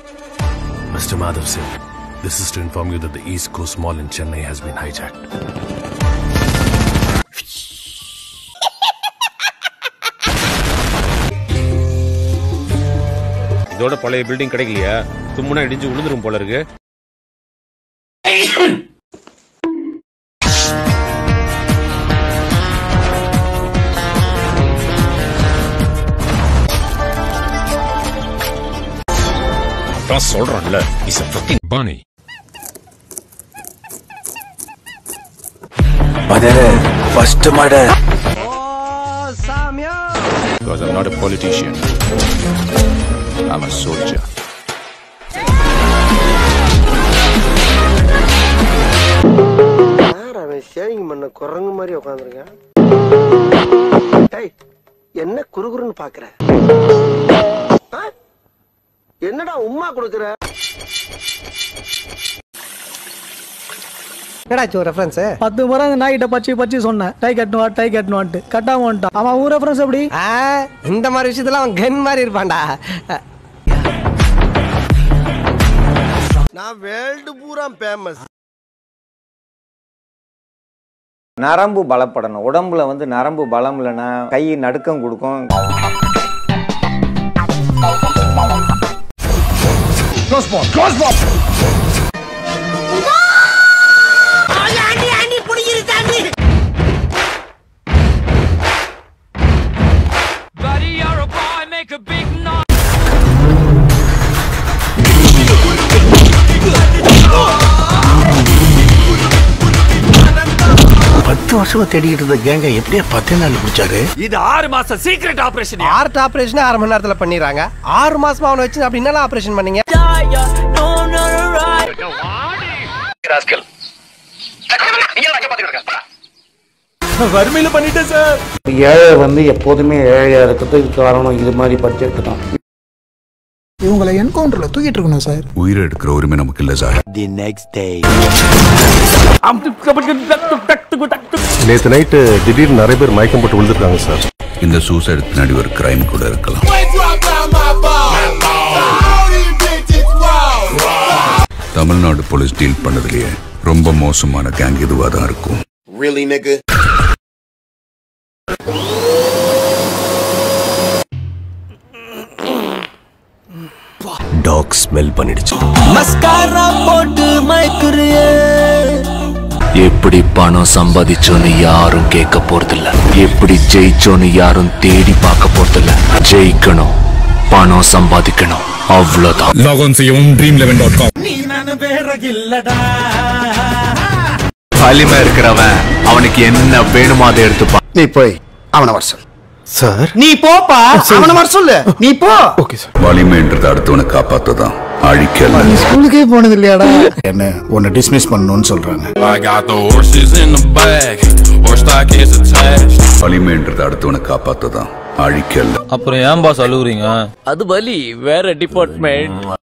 Mr. Madhav Singh, this is to inform you that the East Coast Mall in Chennai has been hijacked. இதோட பழைய building கிடைக்கலையா சும்முனா இடிஞ்சு விழுந்துரும் போல இருக்கு அதான் சொல்றான்ல is a fucking bunny First murder. because I'm not a politician I'm a soldier யார் அவன் ஷேவிங் பண்ண குரங்கு மாதிரி உட்காந்துருக்கான் டேய் என்ன குறுகுறுன்னு பாக்குற ஆ? என்னடா உம்மா கொடுக்குற என்னடாச்சு ஒரு ரெஃபரன்ஸ் பத்து முறை அந்த நாய்கிட்ட பச்சி பச்சி சொன்னேன் டை கட்டணுவா டை கட்டணுவான்ட்டு கட்டாம வந்துட்டான் அவன் ஊர் ரெஃபரன்ஸ் எப்படி இந்த மாதிரி விஷயத்துல அவன் கன் மாதிரி இருப்பான்டா நான் வேர்ல்டு பூரா ஃபேமஸ் நரம்பு பலப்படணும் உடம்புல வந்து நரம்பு பலம் இல்லைன்னா கை நடுக்கம் கொடுக்கும் பத்து வருஷமா தேடிக்கிட்டு இருந்த கேங்க எப்படியா பத்தே நாள் பிடிச்சாரு ஆர்ட் ஆபரேஷன் அரை மணி நேரத்துல பண்ணிடுறாங்க ஆறு மாசமா அவனை வச்சு அப்படி என்னலாம் ஆபரேஷன் பண்ணீங்க ஏழை வந்து எப்போதுமே ஏழையா இருக்கிறதுக்கு காரணம் இது மாதிரி பட்ஜெட் தான் இவங்களை என்கவுண்டர்ல தூக்கிட்டு இருக்கணும் சார் உயிரை எடுக்கிற உரிமை நமக்கு இல்ல சார் நேத்து நைட்டு திடீர்னு நிறைய பேர் மயக்கம் போட்டு விழுந்துருக்காங்க சார் இந்த சூசைடு பின்னாடி ஒரு கிரைம் கூட இருக்கலாம் தமிழ்நாடு போலீஸ் டீல் பண்ணதுலயே ரொம்ப மோசமான கேங் இதுவா தான் இருக்கும் Really nigga டாக் ஸ்மெல் பண்ணிடுச்சு எப்படி பணம் சம்பாதிச்சோன்னு யாரும் கேட்க போறதில்ல எப்படி ஜெயிச்சோன்னு யாரும் தேடி பார்க்க போறதில்ல ஜெயிக்கணும் பணம் சம்பாதிக்கணும் அவ்வளவுதான் லாக் செய்யவும் ட்ரீம் லெவன் டாட் காம் வலிமை இருக்கிறவன் அவனுக்கு என்ன வேணுமோ அதை எடுத்துப்பான் நீ போய் அவனை வர சொல் சார் நீ போப்பா அவனை வர சொல்லு நீ போ ஓகே சார் வலிமைன்றது அடுத்தவனை காப்பாத்ததான் அழிக்கல ஸ்கூலுக்கே போனது இல்லையாடா என்ன உன்னை டிஸ்மிஸ் பண்ணணும்னு சொல்றாங்க வலிமைன்றது அடுத்தவனை காப்பாத்ததான் அழிக்கல அப்புறம் ஏன் பாஸ் அழுகுறீங்க அது வலி வேற டிபார்ட்மெண்ட்